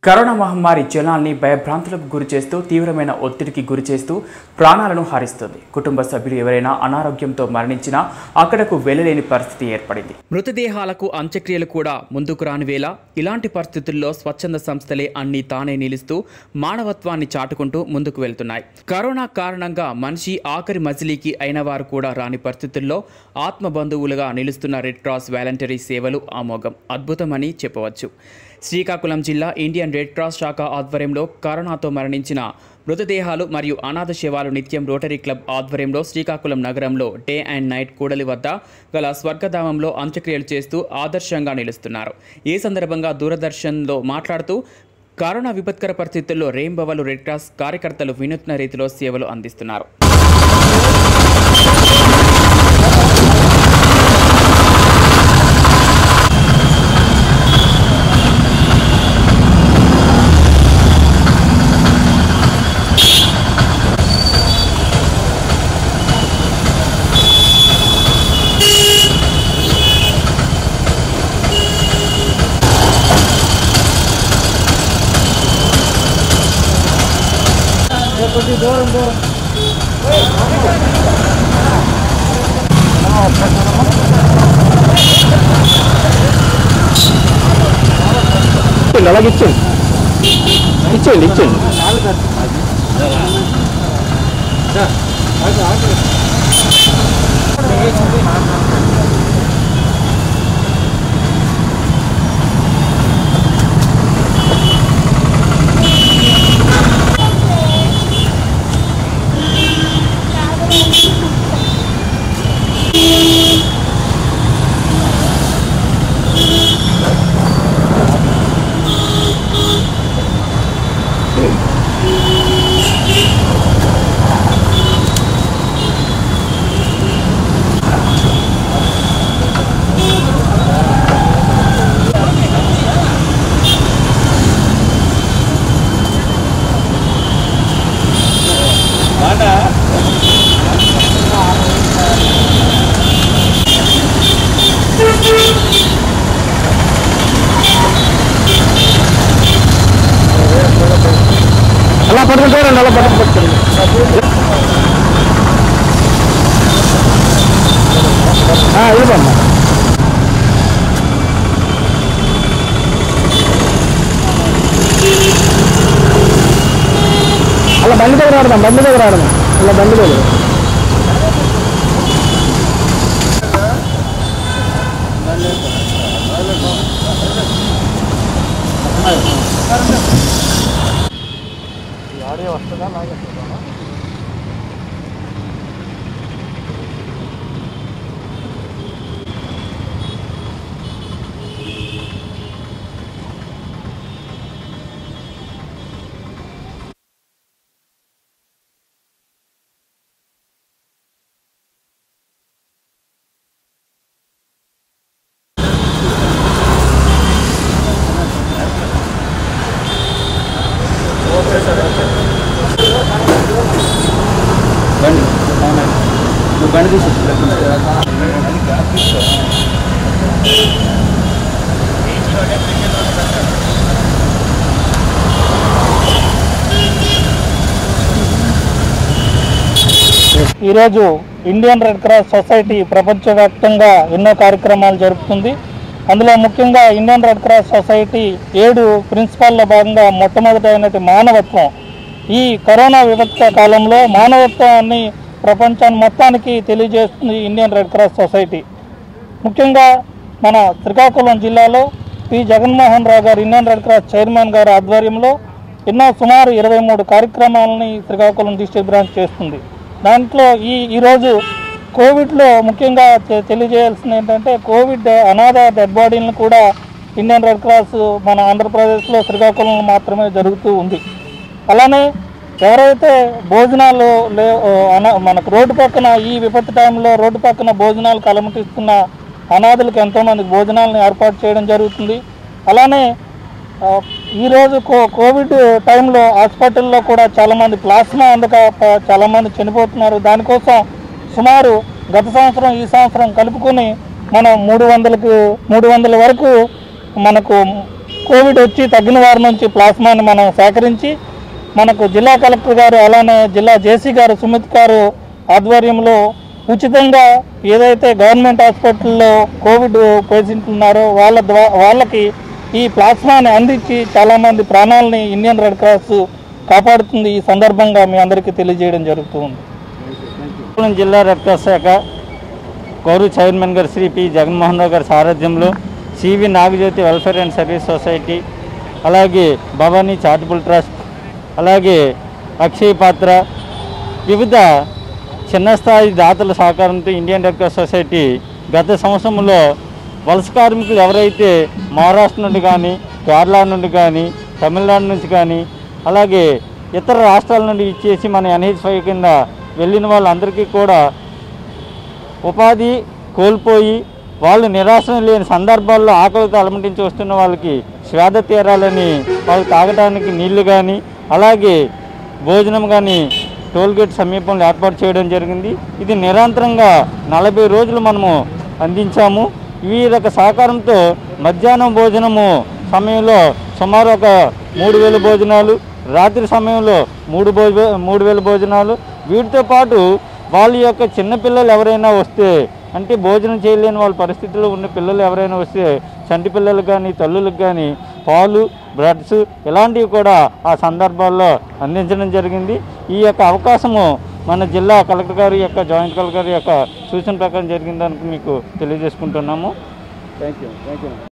corona మహమ్మారి జనాల్ని భయభ్రాంతులకు గురి చేస్తూ తీవ్రమైన ఒత్తిడికి గురి చేస్తూ ప్రాణాలను హరిస్తుంది కుటుంబ సభ్యులు ఎవరైనా అనారోగ్యంతో మరణించినా అక్కడకు వెళ్ళలేని పరిస్థితి ఏర్పడింది మృతదేహాలకు అంత్యక్రియలు కూడా ముందుకు రాని వేళ ఇలాంటి పరిస్థితుల్లో స్వచ్ఛంద సంస్థలే అన్ని తానే నిలుస్తూ మానవత్వాన్ని చాటుకుంటూ ముందుకు వెళ్తున్నాయి కరోనా కారణంగా మనిషి ఆఖరి మజిలీకి అయిన వారు కూడా రాని పరిస్థితుల్లో ఆత్మ బంధువులుగా నిలుస్తున్న రెడ్ క్రాస్ వాలంటరీ సేవలు అమోఘం అద్భుతమని చెప్పవచ్చు శ్రీకాకుళం జిల్లా ఇండియన్ రెడ్ క్రాస్ శాఖ ఆధ్వర్యంలో కరోనాతో మరణించిన మృతదేహాలు మరియు అనాథ శవాలు నిత్యం రోటరీ క్లబ్ ఆధ్వర్యంలో శ్రీకాకుళం నగరంలో డే అండ్ నైట్ కూడలి వద్ద గల స్వర్గధామంలో అంత్యక్రియలు చేస్తూ ఆదర్శంగా నిలుస్తున్నారు ఈ సందర్భంగా దూరదర్శన్లో మాట్లాడుతూ కరోనా విపత్కర పరిస్థితుల్లో రేంబవలు రెడ్ క్రాస్ కార్యకర్తలు వినూత్న రీతిలో సేవలు అందిస్తున్నారు ఇచ్చేయండి అలాగే ఇచ్చేయండి ఇచ్చేయండి ఇచ్చేయండి అలా పట్టుకుంటారండి అలా పట్టుకు పట్టుకోండి ఇవ్వమ్మా అలా బండి దగ్గర ఆడదాం బండి దగ్గర ఆడదాం అలా బండి దగ్గర బండి నువ్వు బండి తీసి ఈరోజు ఇండియన్ రెడ్ క్రాస్ సొసైటీ ప్రపంచవ్యాప్తంగా ఎన్నో కార్యక్రమాలు జరుపుతుంది అందులో ముఖ్యంగా ఇండియన్ రెడ్ క్రాస్ సొసైటీ ఏడు ప్రిన్సిపాల్లో భాగంగా మొట్టమొదటి అయినటి మానవత్వం ఈ కరోనా విపత్క కాలంలో మానవత్వాన్ని ప్రపంచాన్ని మొత్తానికి తెలియజేస్తుంది ఇండియన్ రెడ్ క్రాస్ సొసైటీ ముఖ్యంగా మన శ్రీకాకుళం జిల్లాలో పి జగన్మోహన్ రావు గారు ఇండియన్ రెడ్ క్రాస్ చైర్మన్ గారి ఆధ్వర్యంలో ఎన్నో సుమారు ఇరవై మూడు కార్యక్రమాలని శ్రీకాకుళం డిస్ట్రిక్ట్ బ్రాంచ్ చేస్తుంది దాంట్లో ఈ ఈరోజు కోవిడ్లో ముఖ్యంగా తె- తెలియజేయాల్సింది ఏంటంటే కోవిడ్ అనాథ డెడ్ బాడీలను కూడా ఇండియన్ రెడ్ క్రాస్ మన ఆంధ్రప్రదేశ్లో శ్రీకాకుళంలో మాత్రమే జరుగుతూ ఉంది అలానే ఎవరైతే భోజనాలు లే అన- మనకు రోడ్డు పక్కన ఈ విపత్తు టైంలో రోడ్డు పక్కన భోజనాలు కలమటిస్తున్న అనాథులకు ఎంతోమందికి భోజనాలను ఏర్పాటు చేయడం జరుగుతుంది అలానే ఆ, ఈరోజు కో కోవిడ్ టైంలో హాస్పిటల్లో కూడా చాలామంది ప్లాస్మా అందక ప- చాలామంది చనిపోతున్నారు దానికోసం సుమారు గత సంవత్సరం ఈ సంవత్సరం కలుపుకొని మనం మూడు వందలకు మూడు వందల వరకు మనకు కోవిడ్ వచ్చి తగ్గిన వారి నుంచి ప్లాస్మాని మనం సేకరించి మనకు జిల్లా కలెక్టర్ గారు అలానే జిల్లా జేసీ గారు సుమిత్ గారు ఆధ్వర్యంలో ఉచితంగా ఏదైతే గవర్నమెంట్ హాస్పిటల్లో కోవిడ్ పేషెంట్లు ఉన్నారో వాళ్ళ ద్వా వాళ్ళకి ఈ ప్లాస్మాని అందించి చాలామంది ప్రాణాలని ఇండియన్ రెడ్ క్రాస్ కాపాడుతుంది ఈ సందర్భంగా మీ అందరికీ తెలియజేయడం జరుగుతుంది శ్రీకాకుళం జిల్లా రెడ్ క్రాస్ శాఖ గౌరవ చైర్మన్ గారు శ్రీ పి జగన్మోహన్ రావు గారి సారథ్యంలో CV Nagajyothi welfare and service society అలాగే భవానీ చారిటబుల్ ట్రస్ట్ అలాగే అక్షయ్ పాత్ర వివిధ చిన్న స్థాయి దాతల సహకారంతో ఇండియన్ రెడ్ క్రాస్ సొసైటీ గత సంవత్సరంలో వలస కార్మికులు ఎవరైతే మహారాష్ట్ర నుండి కానీ కేరళ నుండి కానీ తమిళనాడు నుంచి కానీ అలాగే ఇతర రాష్ట్రాల నుండి ఇచ్చేసి మన ఎన్హెచ్ ఫైవ్ కింద వెళ్ళిన వాళ్ళందరికీ కూడా ఉపాధి కోల్పోయి వాళ్ళు నిరాశ లేని సందర్భాల్లో ఆకలితో అలమటించి వస్తున్న వాళ్ళకి శ్వేద తీరాలని వాళ్ళు తాగడానికి నీళ్లు కానీ అలాగే భోజనం కానీ టోల్గేట్ సమీపంలో ఏర్పాటు చేయడం జరిగింది ఇది నిరంతరంగా నలభై రోజులు మనము అందించాము వీరొక సహకారంతో మధ్యాహ్నం భోజనము సమయంలో సుమారు ఒక మూడు వేల భోజనాలు రాత్రి సమయంలో మూడు భోజ మూడు వేల భోజనాలు వీటితో పాటు వాళ్ళ యొక్క చిన్నపిల్లలు ఎవరైనా వస్తే అంటే భోజనం చేయలేని వాళ్ళ పరిస్థితుల్లో ఉన్న పిల్లలు ఎవరైనా వస్తే చంటి పిల్లలకు కానీ తల్లులకు కానీ పాలు బ్రెడ్స్ ఇలాంటివి కూడా ఆ సందర్భాల్లో అందించడం జరిగింది ఈ యొక్క అవకాశము మన జిల్లా కలెక్టర్ గారి యొక్క జాయింట్ కలెక్టర్ గారి యొక్క సూచన ప్రకారం జరిగిందని మీకు తెలియజేసుకుంటున్నాము థ్యాంక్ యూ థ్యాంక్ యూ